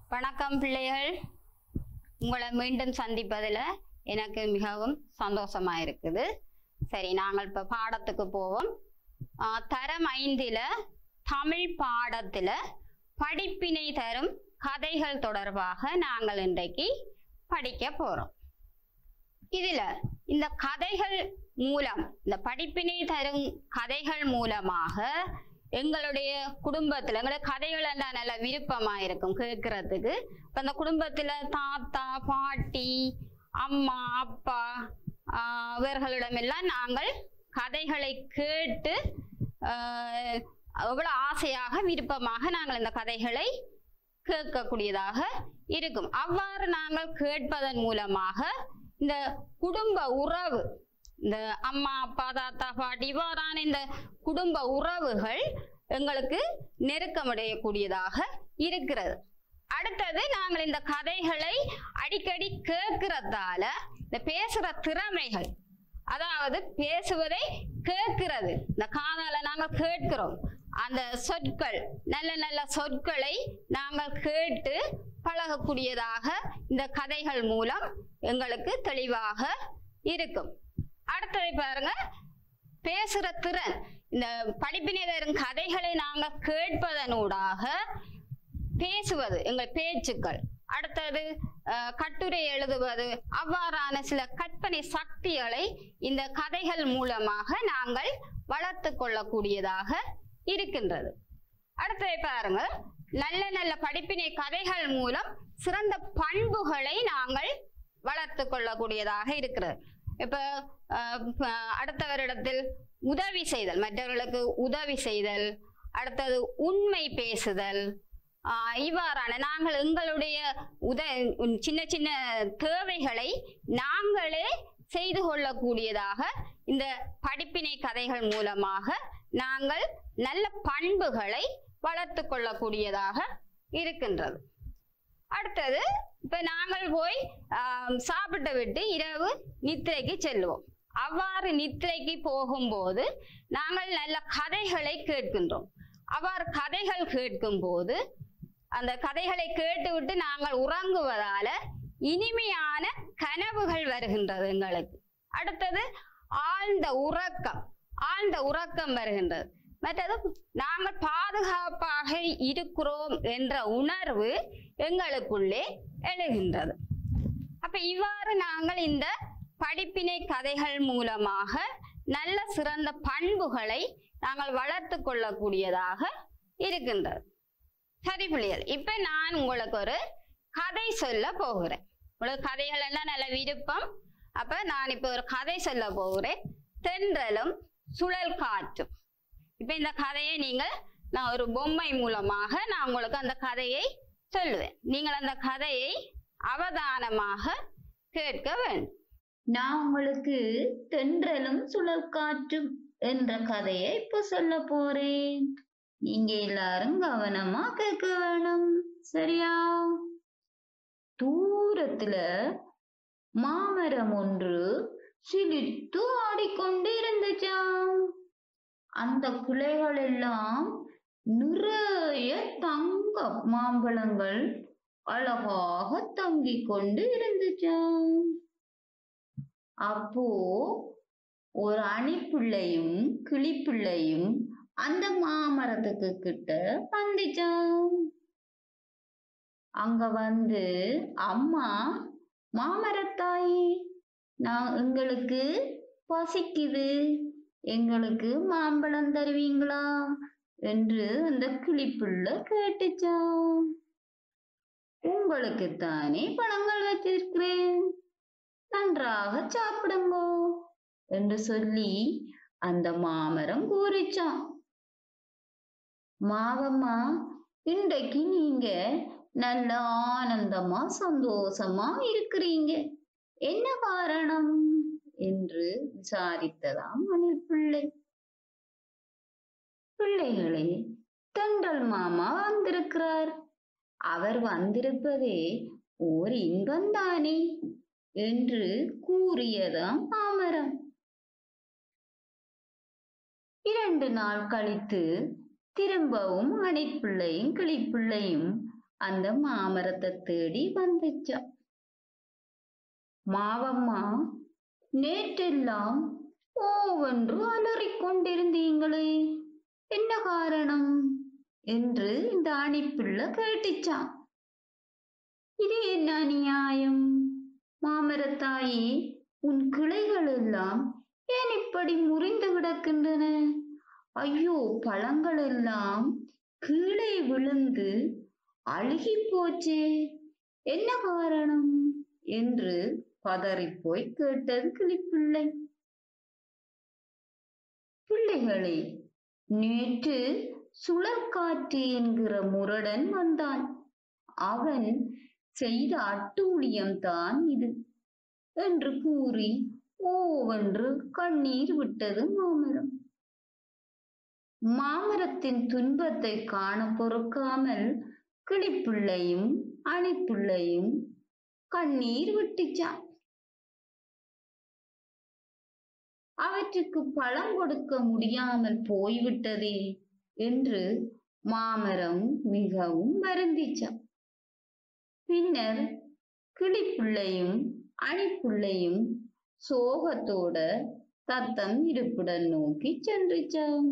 வணக்கம் பிள்ளைகள் உங்களை மீண்டும் சந்திப்பதில் எனக்கு மிகவும் சந்தோஷமா இருக்குது சரி நாங்கள் இப்போ பாடத்துக்கு போவோம் ஆஹ் தரம் ஐந்தில் தமிழ் பாடத்தில் படிப்பினை தரும் கதைகள் தொடர்பாக நாங்கள் இன்றைக்கு படிக்க போறோம் இதுல இந்த கதைகள் மூலம் இந்த படிப்பினை தரும் கதைகள் மூலமாக எங்களுடைய குடும்பத்துல எங்களுக்கு கதைகள் எல்லாம் நல்ல விருப்பமா இருக்கும் கேட்கறதுக்கு இப்ப அந்த குடும்பத்துல தாத்தா பாட்டி அம்மா அப்பா ஆஹ் இவர்களிடமெல்லாம் நாங்கள் கதைகளை கேட்டு ஆஹ் எவ்வளவு ஆசையாக விருப்பமாக நாங்கள் இந்த கதைகளை கேட்கக்கூடியதாக இருக்கும் அவ்வாறு நாங்கள் கேட்பதன் மூலமாக இந்த குடும்ப உறவு இந்த அம்மா அப்பா தாத்தா பாட்டி இவ்வாறான இந்த குடும்ப உறவுகள் எங்களுக்கு நெருக்கமடையக்கூடியதாக இருக்கிறது அடுத்தது நாங்கள் இந்த கதைகளை அடிக்கடி கேட்கறதால இந்த பேசுற திறமைகள் அதாவது பேசுவதை கேட்கிறது இந்த காதால நாங்கள் கேட்கிறோம் அந்த சொற்கள் நல்ல நல்ல சொற்களை நாங்கள் கேட்டு பழகக்கூடியதாக இந்த கதைகள் மூலம் எங்களுக்கு தெளிவாக இருக்கும் அடுத்ததை பாருங்க பேசுற திறன் இந்த படிப்பினை தரும் கதைகளை நாங்கள் கேட்பதனூடாக பேசுவது எங்கள் பேச்சுக்கள் அடுத்தது அஹ், கட்டுரை எழுதுவது அவ்வாறான சில கற்பனை சக்திகளை இந்த கதைகள் மூலமாக நாங்கள் வளர்த்து கொள்ளக்கூடியதாக இருக்கின்றது அடுத்ததை பாருங்க நல்ல நல்ல படிப்பினை கதைகள் மூலம் சிறந்த பண்புகளை நாங்கள் வளர்த்து கொள்ளக்கூடியதாக இருக்கிறது இப்ப அஹ், ப- அடுத்தவரிடத்தில் உதவி செய்தல் மற்றவர்களுக்கு உதவி செய்தல் அடுத்தது உண்மை பேசுதல் ஆஹ் இவ்வாறான நாங்கள் எங்களுடைய உத உம் சின்ன சின்ன தேவைகளை நாங்களே செய்து கொள்ளக்கூடியதாக இந்த படிப்பினை கதைகள் மூலமாக நாங்கள் நல்ல பண்புகளை வளர்த்து கொள்ளக்கூடியதாக இருக்கின்றது அடுத்தது இப்ப நாங்கள் போய் ஆஹ், சாப்பிட்டு விட்டு இரவு நித்திரைக்கு செல்லுவோம் அவ்வாறு நித்திரைக்கு போகும்போது நாங்கள் நல்ல கதைகளை கேட்கின்றோம் அவ்வாறு கதைகள் கேட்கும் போது அந்த கதைகளை கேட்டுவிட்டு நாங்கள் உறங்குவதால இனிமையான கனவுகள் வருகின்றது எங்களுக்கு அடுத்தது ஆழ்ந்த உறக்கம் ஆழ்ந்த உறக்கம் வருகின்றது மற்றது நாங்கள் பாதுகாப்பாக இருக்கிறோம் என்ற உணர்வு எங்களுக்குள்ளே எழுகின்றது அப்ப இவ்வாறு நாங்கள் இந்த படிப்பினை கதைகள் மூலமாக நல்ல சிறந்த பண்புகளை நாங்கள் வளர்த்து கொள்ளக்கூடியதாக இருக்கின்றது சரி பிள்ளைகள் இப்ப நான் உங்களுக்கு ஒரு கதை சொல்ல போகிறேன் உங்களுக்கு கதைகள் எல்லாம் நல்ல விருப்பம் அப்ப நான் இப்ப ஒரு கதை சொல்ல போகிறேன் தென்றலும் சுழல் காற்றும் இப்ப இந்த கதையை நீங்கள் நான் ஒரு பொம்மை மூலமாக நான் உங்களுக்கு அந்த கதையை சொல்லுவேன் நீங்கள் அந்த கதையை அவதானமாக கேட்க வேண்டும் நான் உங்களுக்கு தென்றலும் சுழல் காற்றும் என்ற கதையை இப்ப சொல்ல போறேன் நீங்க எல்லாரும் கவனமா கேட்க வேணும் சரியா தூரத்துல மாமரம் ஒன்று சிலிர்த்து ஆடிக்கொண்டு இருந்துச்சாம் அந்த குலைகள் எல்லாம் நிறைய தங்க மாம்பழங்கள் அழகாக தங்கிக் கொண்டு இருந்துச்சாம் அப்போ ஒரு அணிப்பிள்ளையும் கிளிப்பிள்ளையும் அந்த மாமரத்துக்கு கிட்ட வந்துச்சாம் அங்க வந்து அம்மா மாமரத்தாயி நான் எங்களுக்கு பசிக்குது எங்களுக்கு மாம்பழம் தருவீங்களா என்று அந்த கிளிப்பிள்ளை கேட்டுச்சாம் உங்களுக்கு தானே பழங்கள் வச்சிருக்கிறேன் நன்றாக சாப்பிடுங்கோ என்று சொல்லி அந்த மாமரம் கூறிச்சான் மாவம்மா இன்றைக்கு நீங்க நல்ல ஆனந்தமா சந்தோஷமா இருக்கிறீங்க என்ன காரணம் என்று விசாரித்ததாம் அணில் பிள்ளை பிள்ளைகளே தென்றல் மாமா வந்திருக்கிறார் அவர் வந்திருப்பதே ஓர் இன்பம்தானே என்று கூறியதாம் மாமரம் இரண்டு நாள் கழித்து திரும்பவும் அணிப்பிள்ளையும் கிளிப்பிள்ளையும் அந்த மாமரத்தை தேடி வந்துச்சான் மாவம்மா நேற்றெல்லாம் ஓவென்று அலறிக் கொண்டிருந்தீங்களே என்ன காரணம் என்று இந்த அணிப்பிள்ள கேட்டுச்சான் இது என்ன நியாயம் மாமரத்தாயி உன் கிளைகள் எல்லாம் ஏன் இப்படி முறிந்து கிடக்கின்றன ஐயோ பழங்கள் எல்லாம் கீழே விழுந்து அழுகி போச்சே என்ன காரணம் என்று பதறிப்போய் கேட்டது கிளிப்பிள்ளை பிள்ளைகளே நேற்று சுழற்காற்று என்கிற முரடன் வந்தான் அவன் செய்த அட்டூழியம்தான் இது என்று கூறி ஓவென்று கண்ணீர் விட்டது மாமரம் மாமரத்தின் துன்பத்தை காண பொறுக்காமல் கிளிப்பிள்ளையும் அணிப்பிள்ளையும் கண்ணீர் விட்டுச்சான் அவற்றுக்கு பழம் கொடுக்க முடியாமல் போய்விட்டதே என்று மாமரம் மிகவும் வருந்திச்சான் பின்னர் கிளிப்பிள்ளையும் அணிப்புள்ளையும் சோகத்தோட தத்தம் இருப்புடன் நோக்கி சென்றுச்சான்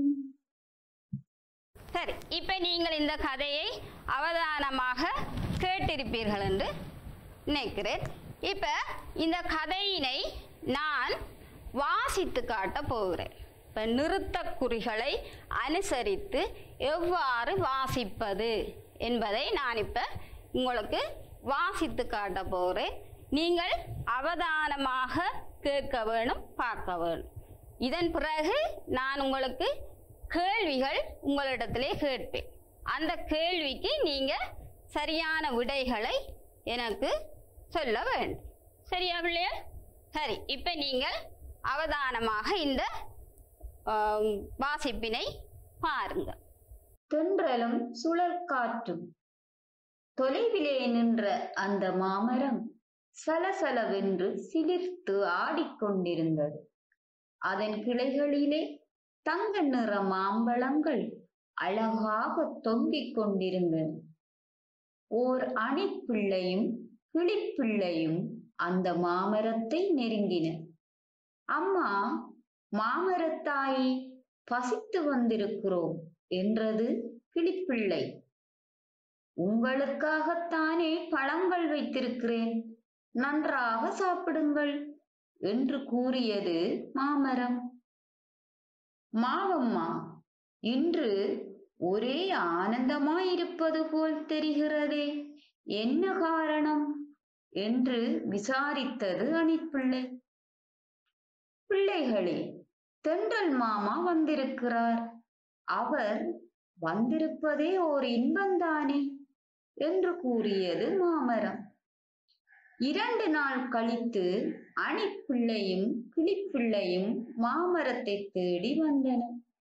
சரி இப்ப நீங்கள் இந்த கதையை அவதானமாக கேட்டிருப்பீர்கள் என்று நினைக்கிறேன் இப்ப இந்த கதையினை நான் வாசித்து காட்ட போகிறேன் இப்ப நிறுத்தக் குறிகளை அனுசரித்து எவ்வாறு வாசிப்பது என்பதை நான் இப்ப உங்களுக்கு வாசித்து காட்ட போகிறேன் நீங்கள் அவதானமாக கேட்க வேணும் பார்க்க வேணும் இதன் பிறகு நான் உங்களுக்கு கேள்விகள் உங்களிடத்திலே கேட்பேன் அந்த கேள்விக்கு நீங்க சரியான விடைகளை எனக்கு சொல்ல வேண்டும் சரியா பிள்ளையா சரி இப்ப நீங்கள் அவதானமாக இந்த ஆம், வாசிப்பினை பாருங்க தென்றலும் சுழற்காற்றும் தொலைவிலே நின்ற அந்த மாமரம் சலசலவென்று சிலிர்த்து ஆடிக்கொண்டிருந்தது அதன் கிளைகளிலே தங்க நிற மாம்பழங்கள் அழகாக தொங்கிக் கொண்டிருந்தன ஓர் அணிப்பிள்ளையும் கிளிப்பிள்ளையும் அந்த மாமரத்தை நெருங்கின அம்மா மாமரத்தாயி பசித்து வந்திருக்கிறோம் என்றது கிளிப்பிள்ளை உங்களுக்காகத்தானே பழங்கள் வைத்திருக்கிறேன் நன்றாக சாப்பிடுங்கள் என்று கூறியது மாமரம் மாவம்மா இன்று ஒரே ஆனந்தமாயிருப்பது போல் தெரிகிறதே என்ன காரணம் என்று விசாரித்தது அணிப்பிள்ளை பிள்ளைகளே தென்றல் மாமா வந்திருக்கிறார் அவர் வந்திருப்பதே ஓர் இன்பந்தானே என்று கூறியது மாமரம் இரண்டு நாள் கழித்து அணிப்பிள்ளையும் கிளிப்பிள்ளையும் மாமரத்தை தேடி வந்தன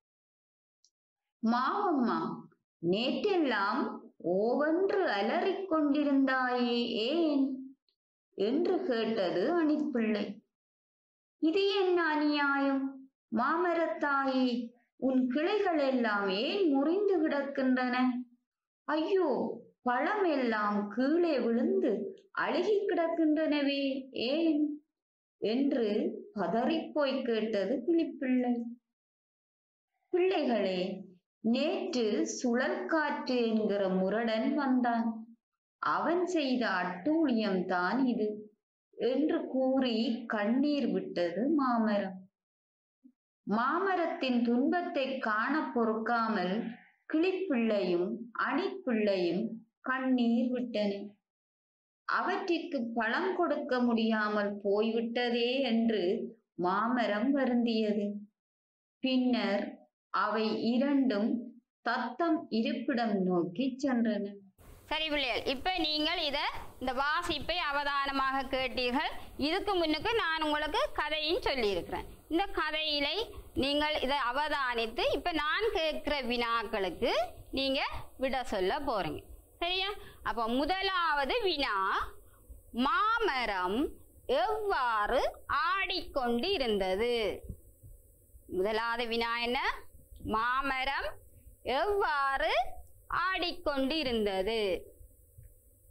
மாவம்மா நேற்றெல்லாம் ஓவென்று அலறிக் கொண்டிருந்தாயே ஏன் என்று கேட்டது அணிப்பிள்ளை இது என்ன அநியாயம் மாமரத்தாயி உன் கிளைகள் எல்லாம் ஏன் முறிந்து கிடக்கின்றன ஐயோ பழம் எல்லாம் கீழே விழுந்து அழுகி கிடக்கின்றனவே ஏன் என்று பதறிப்போய் கேட்டது கிளிப்பிள்ளை பிள்ளைகளே நேற்று சுழற்காற்று என்கிற முரடன் வந்தான் அவன் செய்த அட்டூழியம்தான் இது என்று கூறி கண்ணீர் விட்டது மாமரம் மாமரத்தின் துன்பத்தை காண பொறுக்காமல் கிளிப்பிள்ளையும் அணிப்பிள்ளையும் கண்ணீர் விட்டன அவற்றிற்கு பழம் கொடுக்க முடியாமல் போய்விட்டதே என்று மாமரம் வருந்தியது பின்னர் அவை இரண்டும் தத்தம் இருப்பிடம் நோக்கி சென்றன சரி பிள்ளைகள் இப்ப நீங்கள் இத இந்த வாசிப்பை அவதானமாக கேட்டீர்கள் இதுக்கு முன்னுக்கு நான் உங்களுக்கு கதையும் சொல்லியிருக்கிறேன் இந்த கதையிலை நீங்கள் இதை அவதானித்து இப்ப நான் கேட்கிற வினாக்களுக்கு நீங்க விட சொல்ல போறீங்க சரியா அப்ப முதலாவது வினா மாமரம் எவ்வாறு ஆடிக்கொண்டு இருந்தது முதலாவது வினா என்ன மாமரம் எவ்வாறு ஆடிக்கொண்டு இருந்தது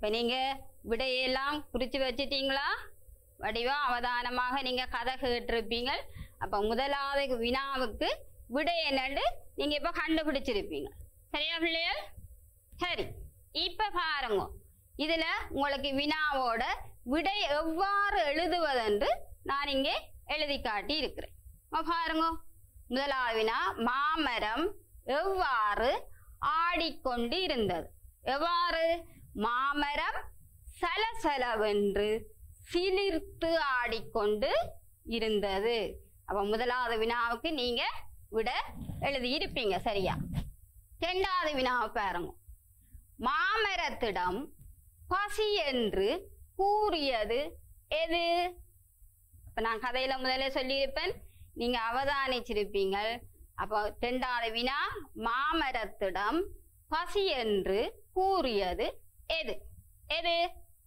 இப்ப நீங்க விடையெல்லாம் குறிச்சு வச்சிட்டீங்களா வடிவா அவதானமாக நீங்க கதை கேட்டிருப்பீங்க அப்ப முதலாவது வினாவுக்கு விடை என்னன்னு நீங்க இப்ப கண்டுபிடிச்சிருப்பீங்க சரியா பிள்ளைகள் சரி இப்ப பாருங்க இதுல உங்களுக்கு வினாவோட விடை எவ்வாறு எழுதுவதென்று நான் இங்கே எழுதி காட்டி இருக்கிறேன் அப்ப பாருங்க முதலாவது வினா மாமரம் எவ்வாறு ஆடிக்கொண்டு இருந்தது எவ்வாறு மாமரம் சலசலவென்று சிலிர்த்து ஆடிக்கொண்டு இருந்தது அப்ப முதலாவது வினாவுக்கு நீங்க விட எழுதி இருப்பீங்க சரியா இரண்டாவது வினாவை பாருங்க மாமரத்திடம் பசி என்று கூறியது எது இப்ப நான் கதையில முதல்ல சொல்லியிருப்பேன் நீங்க அவதானிச்சிருப்பீங்க அப்போ இரண்டாவது வினா மாமரத்திடம் பசி என்று கூறியது எது எது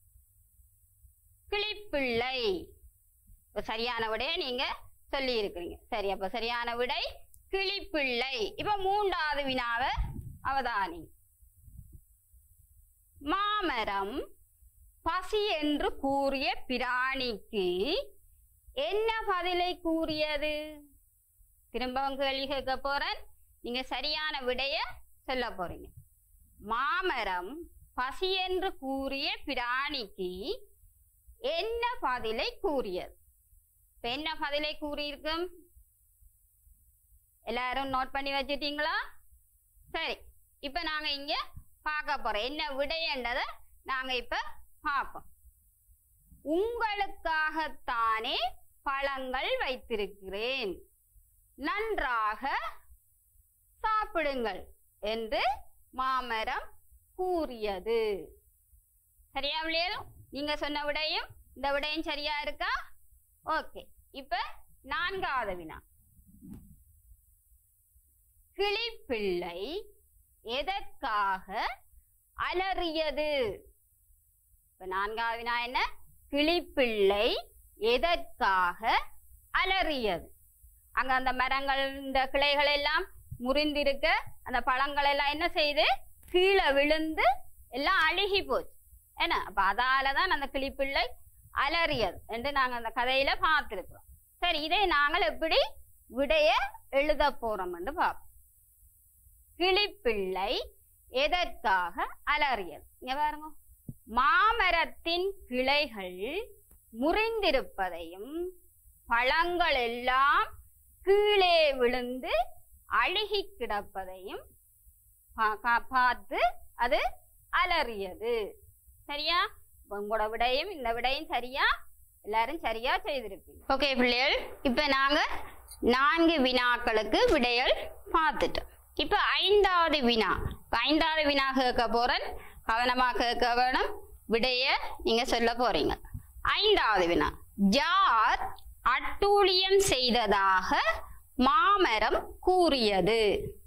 கிளிப்பிள்ளை இப்ப சரியான விடையை நீங்க சொல்லி இருக்கிறீங்க சரி அப்ப சரியான விடை கிளிப்பிள்ளை இப்ப மூன்றாவது வினாவை அவதானி மாமரம் பசி என்று கூறிய பிராணிக்கு என்ன பதிலை கூறியது திரும்பவும் கேள்வி கேட்க போறேன் நீங்க சரியான விடைய சொல்ல போறீங்க மாமரம் பசி என்று கூறிய பிராணிக்கு என்ன பதிலை கூறியது இப்ப என்ன பதிலை கூறியிருக்கும் எல்லாரும் நோட் பண்ணி வச்சிட்டீங்களா சரி இப்ப நாங்க இங்க பார்க்க போறோம் என்ன விடைன்றத நாங்க இப்ப பார்ப்போம் உங்களுக்காகத்தானே பழங்கள் வைத்திருக்கிறேன் நன்றாக சாப்பிடுங்கள் என்று மாமரம் கூறியது சரியா பிள்ளைகளும் நீங்க சொன்ன விடையும் இந்த விடையும் சரியா இருக்கா ஓகே இப்ப நான்காவது வினா கிளிப்பிள்ளை எதற்காக அலறியது இப்ப நான்காவது வினா என்ன கிளிப்பிள்ளை எதற்காக அலறியது அங்க அந்த மரங்கள் இந்த கிளைகள் எல்லாம் முறிந்திருக்க அந்த பழங்கள் எல்லாம் என்ன செய்து கீழே விழுந்து எல்லாம் அழுகி போச்சு என்ன அப்ப அதாலதான் அந்த கிளிப்பிள்ளை அலறியது என்று நாங்க அந்த கதையில பார்த்திருக்கிறோம் சரி இதை நாங்கள் எப்படி விடைய எழுத போறோம் என்று பார்ப்போம் கிளிப்பிள்ளை எதற்காக அலறியது இங்க பாருங்க மாமரத்தின் கிளைகள் முறிந்திருப்பதையும் பழங்கள் எல்லாம் கீழே விழுந்து அழுகி கிடப்பதையும் பா- கா- பார்த்து அது அலறியது சரியா இப்ப உங்களோட விடையும் இந்த விடையும் சரியா எல்லாரும் சரியா செய்திருப்பீங்க ஓகே பிள்ளைகள் இப்ப நாங்க நான்கு வினாக்களுக்கு விடைகள் பார்த்துட்டோம் இப்ப ஐந்தாவது வினா இப்ப ஐந்தாவது வினா கேட்க போறேன் கவனமா கேட்க வேணும் விடைய நீங்க சொல்ல போறீங்க ஐந்தாவது வினா ஜார் அட்டூழியம் செய்ததாக மாமரம் கூறியது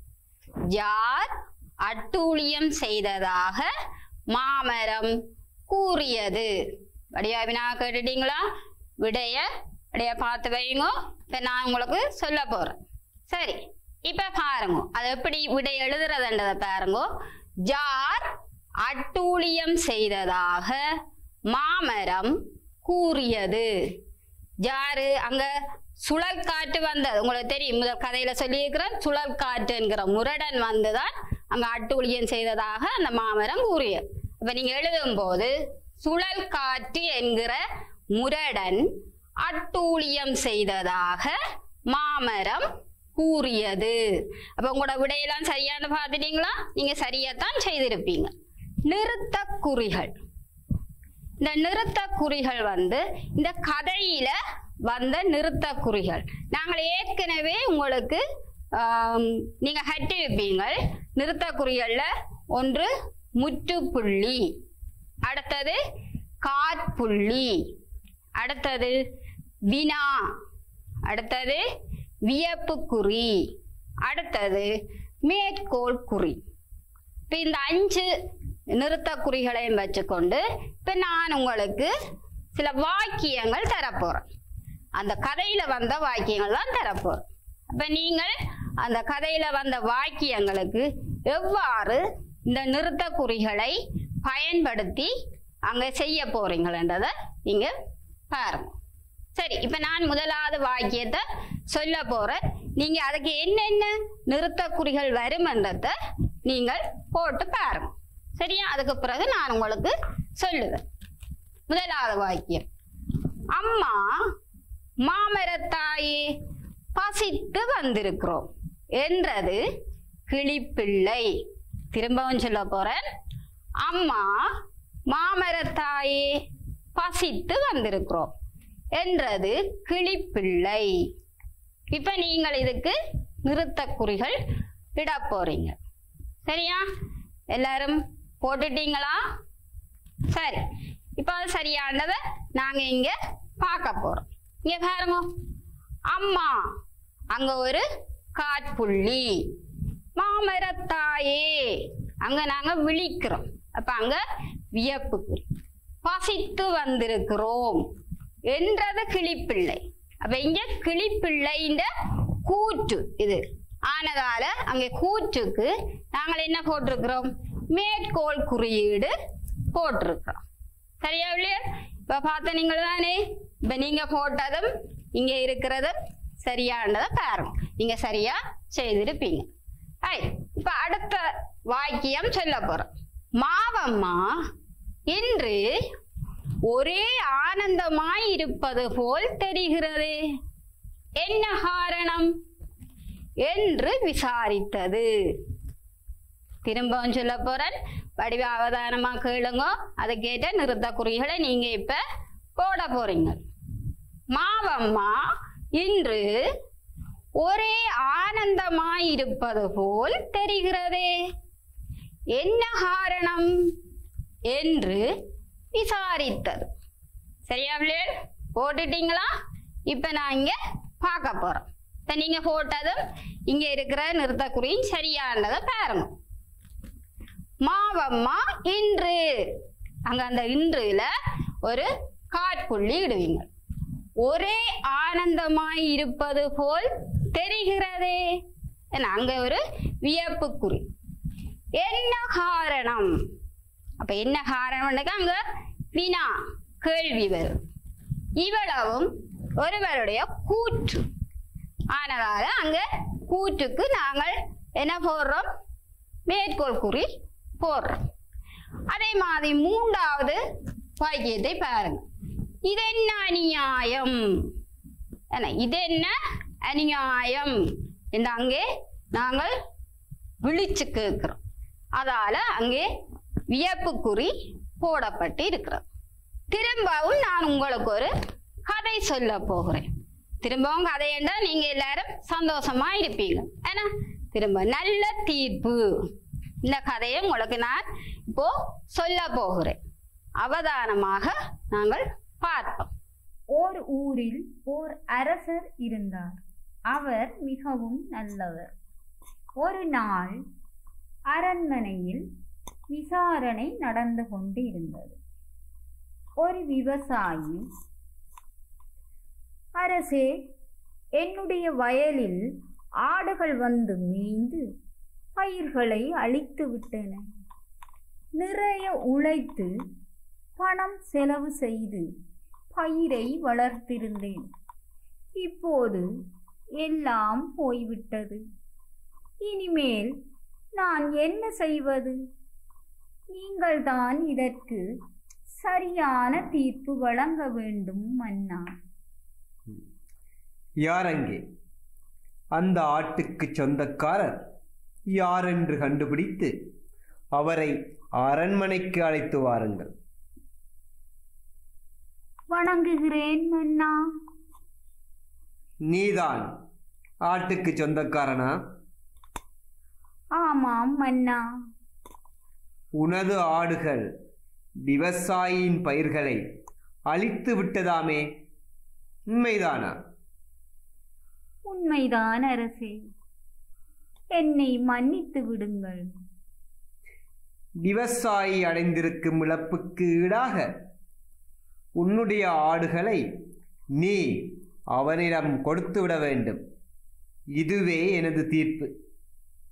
யார் அட்டூழியம் செய்ததாக மாமரம் கூறியது வடியா வினா கேட்டுட்டீங்களா விடைய விடைய பார்த்து வைங்க இப்ப நான் உங்களுக்கு சொல்ல போறேன் சரி இப்ப பாருங்க அது எப்படி விடை எழுதுறதுன்றத பாருங்க ஜார் அட்டூழியம் செய்ததாக மாமரம் கூறியது ஜாரு அங்க சுழல் காற்று வந்தது உங்களுக்கு தெரியும் முதல் கதையில சொல்லியிருக்கிறேன் சுழல் காற்று என்கிற முரடன் வந்துதான் அங்க அட்டூழியம் செய்ததாக அந்த மாமரம் கூறியது இப்ப நீங்க எழுதும் போது சுழல் காற்று என்கிற முரடன் அட்டூழியம் செய்ததாக மாமரம் கூறியது அப்ப உங்களோட விடையெல்லாம் சரியானு பார்த்துட்டீங்களா நீங்க சரியாத்தான் செய்திருப்பீங்க நிறுத்த குறிகள் இந்த நிறுத்த குறிகள் வந்து இந்த கதையில வந்த நிறுத்த குறிகள் நாங்கள் ஏற்கனவே உங்களுக்கு ஆம், நீங்க கட்டிருப்பீங்கள் நிறுத்த குறிகள்ல ஒன்று முற்றுப்புள்ளி அடுத்தது காற்புள்ளி அடுத்தது வினா அடுத்தது வியப்பு குறி அடுத்தது மேற்கோள் குறி இப்ப இந்த அஞ்சு நிறுத்த குறிகளையும் வச்சுக்கொண்டு இப்ப நான் உங்களுக்கு சில வாக்கியங்கள் தரப்போறேன் அந்த கதையில வந்த வாக்கியங்கள் தான் தரப்போறேன் அப்ப நீங்கள் அந்த கதையில வந்த வாக்கியங்களுக்கு எவ்வாறு இந்த நிறுத்த குறிகளை பயன்படுத்தி அங்க செய்ய போறீங்களன்றத நீங்க பாருங்க சரி இப்ப நான் முதலாவது வாக்கியத்தை சொல்ல போறேன் நீங்க அதுக்கு என்னென்ன நிறுத்தக்குறிகள் வருமன்றத நீங்கள் போட்டு பாருங்க சரியா அதுக்கு பிறகு நான் உங்களுக்கு சொல்லுவேன் முதலாவது வாக்கியம் அம்மா மாமரத்தாயே பசித்து வந்திருக்கிறோம் என்றது கிளிப்பிள்ளை திரும்பவும் சொல்ல போறேன் அம்மா மாமரத்தாயே பசித்து வந்திருக்கிறோம் என்றது கிளிப்பிள்ளை இப்ப நீங்கள் இதுக்கு நிறுத்தக்குறிகள் இட போறீங்க சரியா எல்லாரும் போட்டுட்டீங்களா சரி இப்போ அது சரியானதை நாங்க இங்க பார்க்க போறோம் இங்க பாருங்க அம்மா அங்க ஒரு காட்புள்ளி மாமரத்தாயே அங்க நாங்க விழிக்கிறோம் அப்ப அங்க வியப்பு குறி பசித்து வந்திருக்கிறோம் என்றது கிளிப்பிள்ளை அப்ப இங்க கிளிப்பிள்ளைன்ற கூற்று இது ஆனதால அங்கே கூற்றுக்கு நாங்கள் என்ன போட்டிருக்கிறோம் மேற்கோள் குறியீடு போட்டிருக்கிறோம் சரியா இல்லையா இப்ப பார்த்த நீங்கள் தானே இப்ப நீங்க போட்டதும் இங்க இருக்கிறதும் சரியானதை பாருங்க நீங்க சரியா செய்திருப்பீங்க ஐ இப்ப அடுத்த வாக்கியம் சொல்ல போறோம் மாவம்மா இன்று ஒரே ஆனந்தமாய் இருப்பது போல் தெரிகிறது என்ன காரணம் என்று விசாரித்தது திரும்பவும் சொல்ல போறேன் வடிவ அவதானமா கேளுங்க அதுக்கேற்ற நிறுத்த குறிகளை நீங்க இப்ப போட போறீங்க மாவம்மா இன்று ஒரே ஆனந்தமாய் இருப்பது போல் தெரிகிறதே என்ன காரணம் என்று விசாரித்தது சரியா பிள்ளைகள் போட்டுட்டீங்களா இப்ப நான் இங்க பார்க்க போறோம் இப்ப நீங்க போட்டதும் இங்க இருக்கிற நிறுத்தக்குறியும் சரியானதை பாருங்க மாவம்மா இன்று அங்க அந்த இன்றுல ஒரு காட்புள்ளி இடுவீங்க ஒரே ஆனந்தமாய் இருப்பது போல் தெரிகிறதே என்ன, அங்க ஒரு வியப்பு குறி என்ன காரணம் அப்ப என்ன காரணம்னுக்கு அங்க வினா கேள்வி வரும் இவ்வளவும் ஒருவருடைய கூற்று ஆனதால அங்க கூற்றுக்கு நாங்கள் என்ன போடுறோம் மேற்கோள் குறி போடுறோம் அதே மாதிரி மூன்றாவது வாக்கியத்தை பாருங்க இது என்ன அநியாயம் என்ன இது என்ன அநியாயம் என்று அங்கே நாங்கள் விழிச்சு கேட்கிறோம் அதால அங்கே வியப்புக்குறி போடப்பட்டு இருக்கிறது திரும்பவும் நான் உங்களுக்கு ஒரு கதை சொல்ல போகிறேன் திரும்பவும் கதை என்றால் நீங்க எல்லாரும் சந்தோஷமா இருப்பீங்க ஏன்னா திரும்ப நல்ல தீர்ப்பு இந்த கதையை உங்களுக்கு நான் இப்போ சொல்ல போகிறேன் அவதானமாக நாங்கள் பார்ப்போம் ஓர் ஊரில் ஓர் அரசர் இருந்தார் அவர் மிகவும் நல்லவர் ஒரு நாள் அரண்மனையில் விசாரணை நடந்து கொண்டு இருந்தது ஒரு விவசாயி அரசே என்னுடைய வயலில் ஆடுகள் வந்து மேய்ந்து பயிர்களை அழித்து விட்டன நிறைய உழைத்து பணம் செலவு செய்து பயிரை வளர்த்திருந்தேன் இப்போது எல்லாம் போய்விட்டது இனிமேல் நான் என்ன செய்வது நீங்கள்தான் இதற்கு சரியான தீர்ப்பு வழங்க வேண்டும் மன்னா யார் அங்கே அந்த ஆட்டுக்கு சொந்தக்காரர் யார் என்று கண்டுபிடித்து அவரை அரண்மனைக்கு அழைத்து வாருங்கள் வணங்குகிறேன் மன்னா நீதான் ஆட்டுக்கு சொந்தக்காரனா ஆமாம் மன்னா உனது ஆடுகள் விவசாயியின் பயிர்களை அழித்து விட்டதாமே உண்மைதானா உண்மைதான் அரசே என்னை மன்னித்து விடுங்கள் விவசாயி அடைந்திருக்கும் இழப்புக்கு ஈடாக உன்னுடைய ஆடுகளை நீ அவனிடம் கொடுத்து விட வேண்டும் இதுவே எனது தீர்ப்பு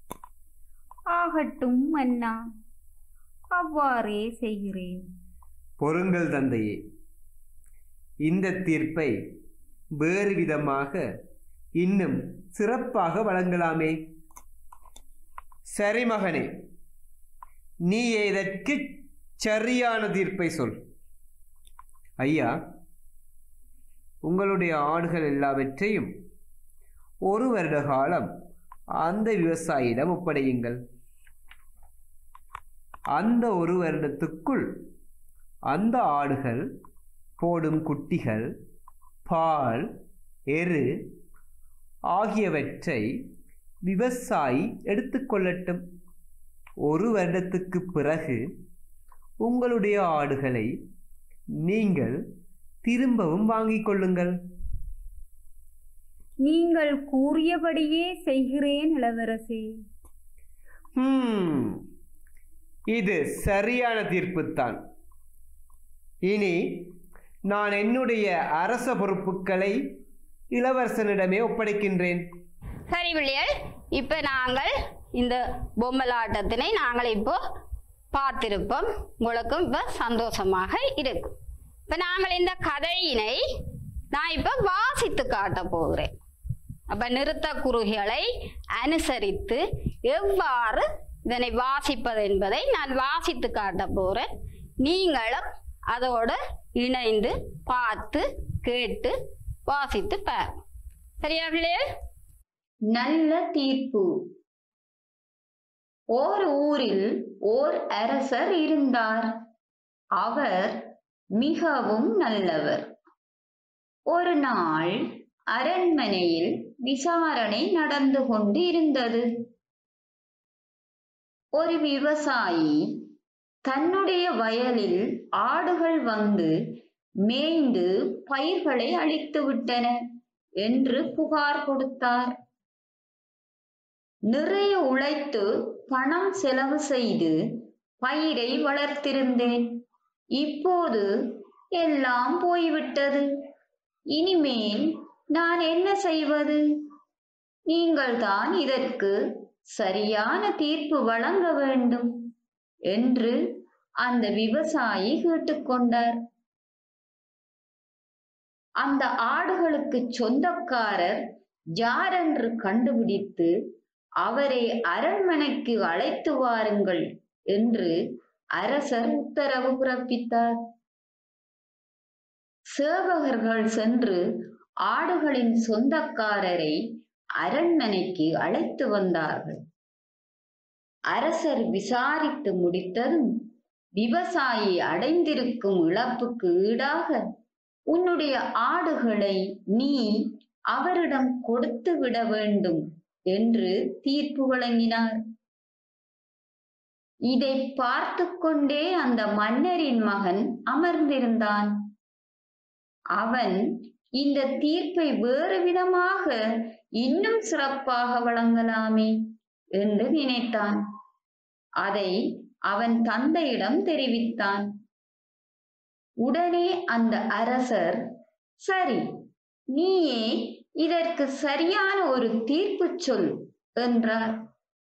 ஆகட்டும் மன்னா அவ்வாறே செய்கிறேன் பொறுங்கள் தந்தையே இந்த தீர்ப்பை வேறு விதமாக இன்னும் சிறப்பாக வழங்கலாமே சரி மகனே நீ இதற்கு சரியான தீர்ப்பை சொல் ஐயா உங்களுடைய ஆடுகள் எல்லாவற்றையும் ஒரு வருட காலம் அந்த விவசாயியிடம் ஒப்படையுங்கள் அந்த ஒரு வருடத்துக்குள் அந்த ஆடுகள் போடும் குட்டிகள் பால் எரு ஆகியவற்றை விவசாயி எடுத்துக்கொள்ளட்டும் ஒரு வருடத்துக்கு பிறகு உங்களுடைய ஆடுகளை நீங்கள் திரும்பவும் வாங்கிக் கொள்ளுங்கள் நீங்கள் கூறியபடியே செய்கிறேன் இளவரசே ஹம், இது சரியான தீர்ப்புத்தான் இனி நான் என்னுடைய அரச பொறுப்புகளை இளவரசனிடமே ஒப்படைக்கின்றேன் சரி பிள்ளைகள் இப்போ நாங்கள் இந்த பொம்மலாட்டத்தினை நாங்கள் இப்போ பார்த்திருப்போம் உங்களுக்கும் இப்போ சந்தோஷமாக இருக்கும் இப்போ நாங்கள் இந்த கதையினை நான் இப்போ வாசித்து காட்ட போகிறேன் அப்போ நிறுத்த குறுகளை அனுசரித்து எவ்வாறு இதனை வாசிப்பது என்பதை நான் வாசித்து காட்ட போகிறேன் நீங்களும் அதோடு இணைந்து பார்த்து கேட்டு வாசித்து பார் சரியா பிள்ளைகள் நல்ல தீர்ப்பு ஓர் ஊரில் ஓர் அரசர் இருந்தார் அவர் மிகவும் நல்லவர் ஒரு நாள் அரண்மனையில் விசாரணை நடந்து கொண்டு இருந்தது ஒரு விவசாயி தன்னுடைய வயலில் ஆடுகள் வந்து மேய்ந்து பயிர்களை அழித்து விட்டன என்று புகார் கொடுத்தார் நிறைய உழைத்து பணம் செலவு செய்து பயிரை வளர்த்திருந்தேன் இப்போது எல்லாம் போய்விட்டது இனிமேல் நான் என்ன செய்வது நீங்கள்தான் இதற்கு சரியான தீர்ப்பு வழங்க வேண்டும் என்று அந்த விவசாயி கேட்டுக்கொண்டார் அந்த ஆடுகளுக்கு சொந்தக்காரர் யாரென்று கண்டுபிடித்து அவரை அரண்மனைக்கு அழைத்து வாருங்கள் என்று அரசர் உத்தரவு பிறப்பித்தார் சேவகர்கள் சென்று ஆடுகளின் சொந்தக்காரரை அரண்மனைக்கு அழைத்து வந்தார்கள் அரசர் விசாரித்து முடித்ததும் விவசாயி அடைந்திருக்கும் இழப்புக்கு ஈடாக உன்னுடைய ஆடுகளை நீ அவரிடம் கொடுத்து விட வேண்டும் என்று தீர்ப்பு வழங்கினார் இதை பார்த்து கொண்டே அந்த மன்னரின் மகன் அமர்ந்திருந்தான் அவன் இந்த தீர்ப்பை வேறு விதமாக இன்னும் சிறப்பாக வழங்கலாமே என்று நினைத்தான் அதை அவன் தந்தையிடம் தெரிவித்தான் உடனே அந்த அரசர் சரி நீயே இதற்கு சரியான ஒரு தீர்ப்பு சொல் என்றார்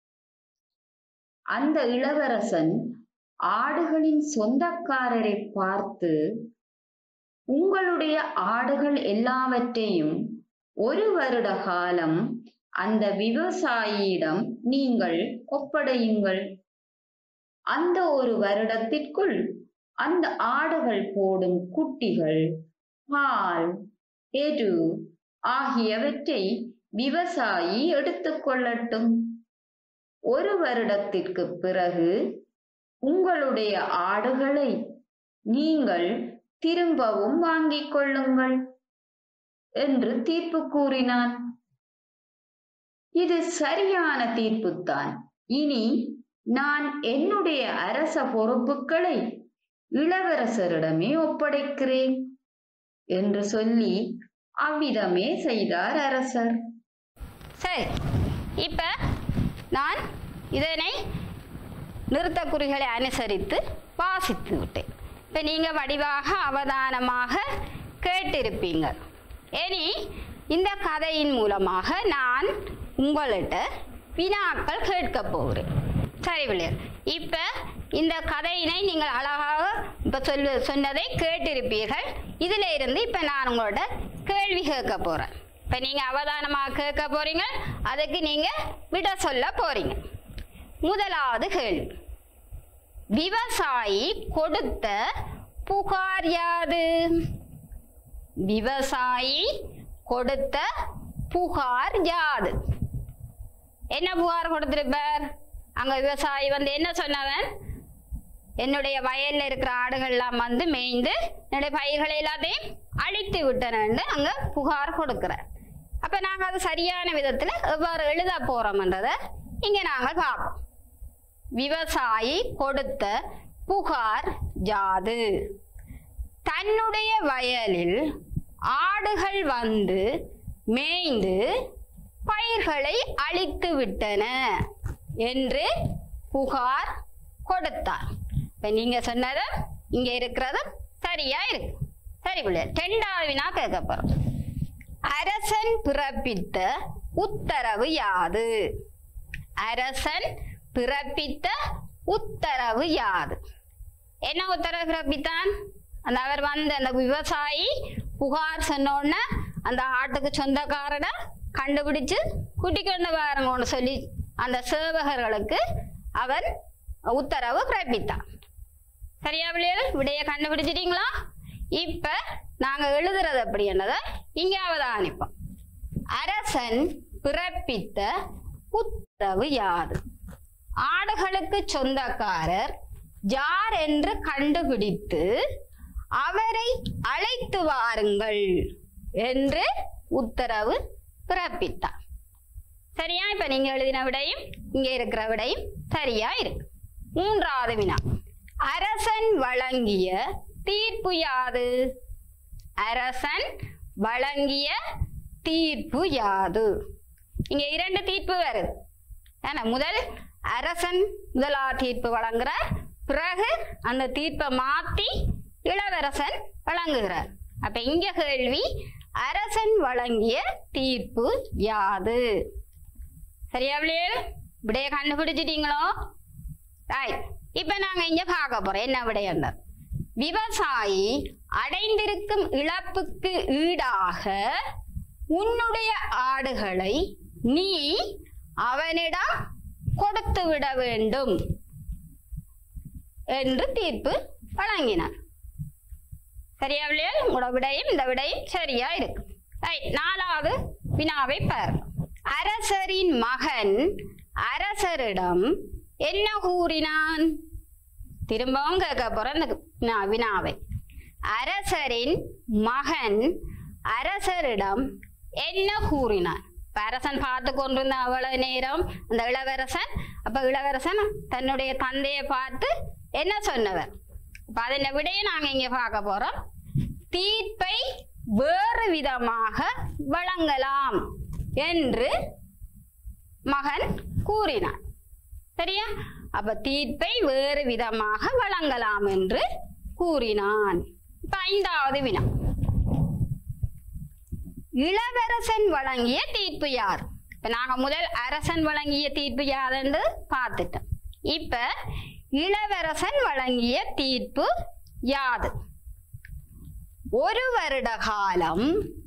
அந்த இளவரசன் ஆடுகளின் சொந்தக்காரரை பார்த்து உங்களுடைய ஆடுகள் எல்லாவற்றையும் ஒரு வருட காலம் அந்த விவசாயியிடம் நீங்கள் ஒப்படையுங்கள் அந்த ஒரு வருடத்திற்குள் அந்த ஆடுகள் போடும் குட்டிகள் பால் எரு ஆகியவற்றை விவசாயி எடுத்துக்கொள்ளட்டும் ஒரு வருடத்திற்கு பிறகு உங்களுடைய ஆடுகளை நீங்கள் திரும்பவும் வாங்கிக் கொள்ளுங்கள் என்று தீர்ப்பு கூறினான் இது சரியான தீர்ப்புத்தான் இனி நான் என்னுடைய அரச பொறுப்புகளை இளவரசரிடமே ஒப்படைக்கிறேன் என்று சொல்லி அவ்விதமே செய்தார் அரசர் சரி இப்போ நான் இதனை நிறுத்த குறிகளை அனுசரித்து வாசித்து விட்டேன் இப்போ நீங்கள் வடிவாக அவதானமாக கேட்டிருப்பீங்க இனி இந்த கதையின் மூலமாக நான் உங்கள்கிட்ட வினாக்கள் கேட்க போகிறேன் சரி பிள்ளையர் இப்போ இந்த கதையினை நீங்கள் அழகாக இப்ப சொல்லு சொன்னதை கேட்டிருப்பீர்கள் இதுல இருந்து இப்ப நான் உங்களோட கேள்வி கேட்க போறேன் இப்ப நீங்க அவதானமா கேட்க போறீங்க அதுக்கு நீங்க விட சொல்ல போறீங்க முதலாவது கேள்வி விவசாயி கொடுத்த புகார் யாது விவசாயி கொடுத்த புகார் யாது என்ன புகார் கொடுத்திருப்பார் அங்க விவசாயி வந்து என்ன சொன்னவன் என்னுடைய வயல்ல இருக்கிற ஆடுகள்லாம் வந்து மேய்ந்து என்னுடைய பயிர்களை எல்லாத்தையும் அழித்து விட்டனன்னு அங்க புகார் கொடுக்கிறார் அப்ப நாங்க அது சரியான விதத்துல எவ்வாறு எழுத போறோம்ன்றத இங்க நாங்கள் பார்ப்போம் விவசாயி கொடுத்த புகார் யாது தன்னுடைய வயலில் ஆடுகள் வந்து மேய்ந்து பயிர்களை அழித்து விட்டன என்று புகார் கொடுத்தார் இப்ப நீங்க சொன்னது இங்க இருக்கிறது சரியா இருக்கு சரி பிள்ளையா ரெண்டாவது வினா கேட்க போறோம் அரசன் பிறப்பித்த உத்தரவு யாது அரசன் பிறப்பித்த உத்தரவு யாது என்ன உத்தரவு பிறப்பித்தான் அந்த அவர் வந்து அந்த விவசாயி புகார் சொன்னோடனே அந்த ஆட்டுக்கு சொந்தக்காரனை கண்டுபிடிச்சு கூட்டிக் கொண்டு வாருங்கன்னு சொல்லி அந்த சேவகர்களுக்கு அவன் உத்தரவு பிறப்பித்தான் சரியா பிள்ளைகள் விடைய கண்டுபிடிச்சிட்டீங்களா இப்ப நாங்க எழுதுறது எப்படி என்னதை இங்க அவதானிப்போம் அரசன் பிறப்பித்த உத்தரவு யாது ஆடுகளுக்கு சொந்தக்காரர் யார் என்று கண்டுபிடித்து அவரை அழைத்து வாருங்கள் என்று உத்தரவு பிறப்பித்தார் சரியா இப்ப நீங்க எழுதின விடையும் இங்க இருக்கிற விடையும் சரியா இருக்கு மூன்றாவது வினா அரசன் வழங்கிய தீர்ப்பு யாது அரசன் வழங்கிய தீர்ப்பு யாது இங்க இரண்டு தீர்ப்பு வருது ஏன்னா முதல் அரசன் முதலா தீர்ப்பு வழங்குறார் பிறகு அந்த தீர்ப்பை மாத்தி இளவரசன் வழங்குகிறார் அப்ப இங்க கேள்வி அரசன் வழங்கிய தீர்ப்பு யாது சரியா பிள்ளைகள் விடைய கண்டுபிடிச்சிட்டீங்களோ ரைட் இப்ப நாங்க இங்க பார்க்க போறோம் என்ன விடயம் விவசாயி அடைந்திருக்கும் இழப்புக்கு ஈடாக உன்னுடைய ஆடுகளை நீ அவனிடம் கொடுத்து விட வேண்டும் என்று தீர்ப்பு வழங்கினார் சரியா பிள்ளைகள் உங்களோட விடையும் இந்த விடையும் சரியா இருக்கு ரைட் நாலாவது வினாவை பார் அரசரின் மகன் அரசரிடம் என்ன கூறினான் திரும்பவும் கேட்க போற இந்த வினா- வினாவை அரசரின் மகன் அரசரிடம் என்ன கூறினான் இப்ப அரசன் பார்த்து கொண்டிருந்த அவ்வளவு நேரம் அந்த இளவரசன் அப்ப இளவரசன் தன்னுடைய தந்தையை பார்த்து என்ன சொன்னவர் இப்ப அதன் விடையை நாங்க இங்க பார்க்க போறோம் தீர்ப்பை வேறு விதமாக வழங்கலாம் என்று மகன் கூறினான் சரியா அப்ப தீர்ப்பை வேறு விதமாக வழங்கலாம் என்று கூறினான் இப்ப ஐந்தாவது வினா இளவரசன் வழங்கிய தீர்ப்பு யார் இப்ப நாங்க முதல் அரசன் வழங்கிய தீர்ப்பு யாருன்னு பார்த்துட்டோம் இப்ப இளவரசன் வழங்கிய தீர்ப்பு யாது ஒரு வருட காலம்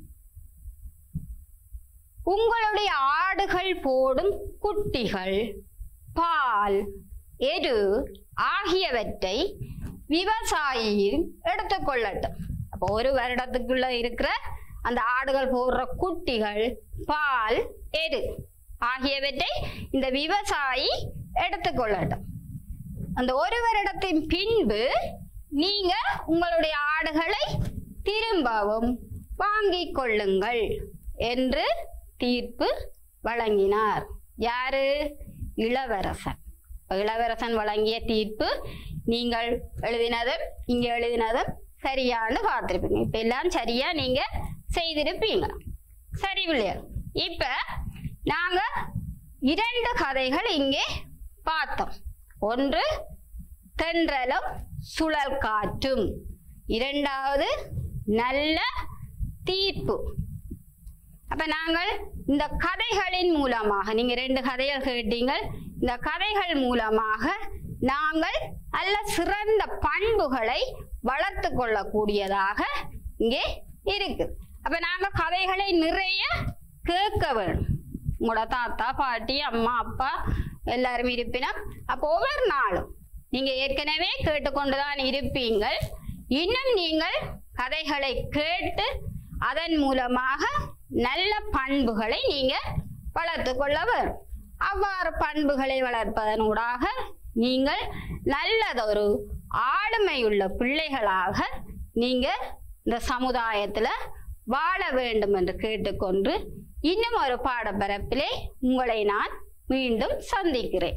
உங்களுடைய ஆடுகள் போடும் குட்டிகள் பால் எரு ஆகியவற்றை விவசாயியும் எடுத்துக்கொள்ளட்டும் அப்போ ஒரு வருடத்துக்குள்ள இருக்கிற அந்த ஆடுகள் போடுற குட்டிகள் பால் எரு ஆகியவற்றை இந்த விவசாயி எடுத்துக்கொள்ளட்டும் அந்த ஒரு வருடத்தின் பின்பு நீங்க உங்களுடைய ஆடுகளை திரும்பவும் வாங்கிக் கொள்ளுங்கள் என்று தீர்ப்பு வழங்கினார் யாரு இளவரசன் இப்ப இளவரசன் வழங்கிய தீர்ப்பு நீங்கள் எழுதினதும் இங்க எழுதினதும் சரியான்னு பார்த்திருப்பீங்க இப்ப எல்லாம் சரியா நீங்க செய்திருப்பீங்க சரி பிள்ளையா இப்ப நாங்க இரண்டு கதைகள் இங்கே பார்த்தோம் ஒன்று தென்றலும் சுழல் காற்றும் இரண்டாவது நல்ல தீர்ப்பு அப்ப நாங்கள் இந்த கதைகளின் மூலமாக நீங்க ரெண்டு கதைகள் கேட்டீங்க இந்த கதைகள் மூலமாக நாங்கள் நல்ல சிறந்த பண்புகளை வளர்த்து கொள்ளக்கூடியதாக இங்கே இருக்கு அப்ப நாங்க கதைகளை நிறைய கேட்க வேணும் உங்களோட தாத்தா பாட்டி அம்மா அப்பா எல்லாரும் இருப்பினும் அப்போ ஒவ்வொரு நாளும் நீங்க ஏற்கனவே கேட்டுக்கொண்டுதான் இருப்பீங்கள் இன்னும் நீங்கள் கதைகளை கேட்டு அதன் மூலமாக நல்ல பண்புகளை நீங்க வளர்த்து கொள்ள வேணும் அவ்வாறு பண்புகளை வளர்ப்பதனூடாக நீங்கள் நல்லதொரு ஆளுமையுள்ள பிள்ளைகளாக நீங்க இந்த சமுதாயத்துல வாழ வேண்டும் என்று கேட்டுக்கொண்டு இன்னும் ஒரு பாடப்பரப்பிலே உங்களை நான் மீண்டும் சந்திக்கிறேன்